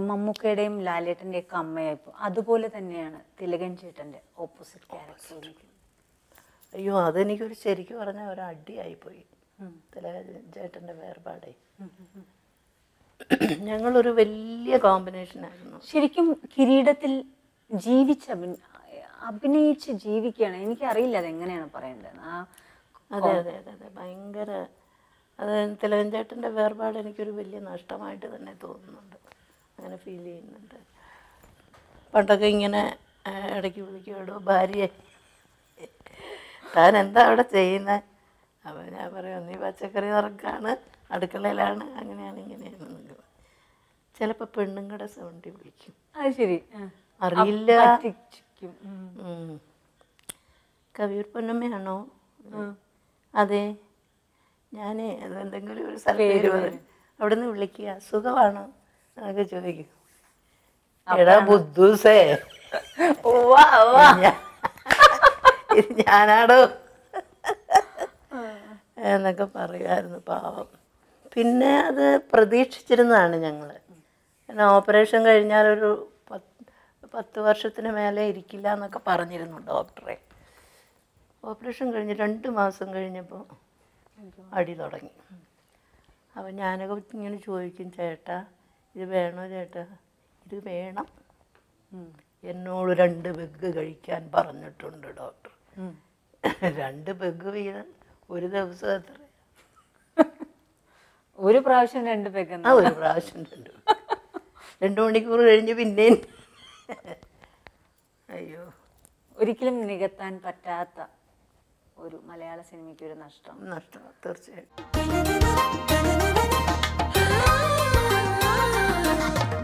മമ്മൂക്കയുടെയും ലാലേട്ടൻ്റെയും ഒക്കെ അമ്മയായപ്പോൾ അതുപോലെ തന്നെയാണ് തിലകൻ ചേട്ടൻ്റെ ഓപ്പോസിറ്റ് ക്യാരക്ടർ അയ്യോ അതെനിക്കൊരു ശരിക്കും പറഞ്ഞാൽ ഒരു അടിയായിപ്പോയി ചേട്ടൻ്റെ വേർപാടേ ഞങ്ങളൊരു വലിയ കോമ്പിനേഷനായിരുന്നു ശരിക്കും കിരീടത്തിൽ ജീവിച്ച് അഭിന അഭിനയിച്ച് ജീവിക്കുകയാണ് എനിക്കറിയില്ല അതെങ്ങനെയാണ് പറയേണ്ടത് ആ അതെ അതെ അതെ അതെ ഭയങ്കര അത് തിലകൻ ചേട്ടൻ്റെ വേർപാട് എനിക്കൊരു വലിയ നഷ്ടമായിട്ട് തന്നെ തോന്നുന്നുണ്ട് അങ്ങനെ ഫീൽ ചെയ്യുന്നുണ്ട് പണ്ടൊക്കെ ഇങ്ങനെ ആ, ഇടയ്ക്ക് വിളിക്കുമോ ഭാര്യ താൻ എന്താ അവിടെ ചെയ്യുന്നത് അപ്പം ഞാൻ പറയും നീ പച്ചക്കറി നിറക്കാണ് അടുക്കളയിലാണ് അങ്ങനെയാണ് ഇങ്ങനെയാണ് എന്നൊക്കെ. ചിലപ്പോൾ പെണ്ണുങ്ങളുടെ സൗണ്ടിൽ വിളിക്കും അത് ശരി ആ. അറിയില്ല പറ്റിച്ചിരിക്കും. ഉം. ഉം. കവിയൂർ പൊന്നമ്മയാണോ അതെ ഞാൻ എന്തെങ്കിലും ഒരു സ്ഥലത്ത് അവിടെ നിന്ന് വിളിക്കുക സുഖമാണോ എന്നൊക്കെ ചോദിക്കും എടാ ബുദ്ധൂസേ ഉവ്വ, ഉവ്വ. ഞാ- ഇത് ഞാനാടോ എന്നൊക്കെ പറയുമായിരുന്നു പാവം പിന്നെ അത് പ്രതീക്ഷിച്ചിരുന്നതാണ് ഞങ്ങൾ പിന്നെ ഓപ്പറേഷൻ കഴിഞ്ഞാൽ ഒരു പത്ത് പത്ത് വർഷത്തിന് മേലെ ഇരിക്കില്ല എന്നൊക്കെ പറഞ്ഞിരുന്നു ഡോക്ടറെ ഓപ്പറേഷൻ കഴിഞ്ഞ് രണ്ട് മാസം കഴിഞ്ഞപ്പോൾ അടി തുടങ്ങി അപ്പം ഞാനൊക്കെ ഇങ്ങനെ ചോദിക്കും ചേട്ടാ ഇത് വേണോ ചേട്ടാ ഇത് വേണം എന്നോട് രണ്ട് പെഗ് കഴിക്കാൻ പറഞ്ഞിട്ടുണ്ട് ഡോക്ടർ ഉം. രണ്ട് പെഗ് വീതം ഒരു ദിവസം എത്ര ഒരു പ്രാവശ്യം രണ്ട് ആ പെഗ് ഒരു പ്രാവശ്യം രണ്ട് പെഗ്. രണ്ട് മണിക്കൂർ കഴിഞ്ഞ് പിന്നെയും അയ്യോ ഒരിക്കലും നികത്താൻ പറ്റാത്ത ഒരു മലയാള സിനിമയ്ക്ക് ഒരു നഷ്ടം നഷ്ടം തീർച്ചയായിട്ടും Ah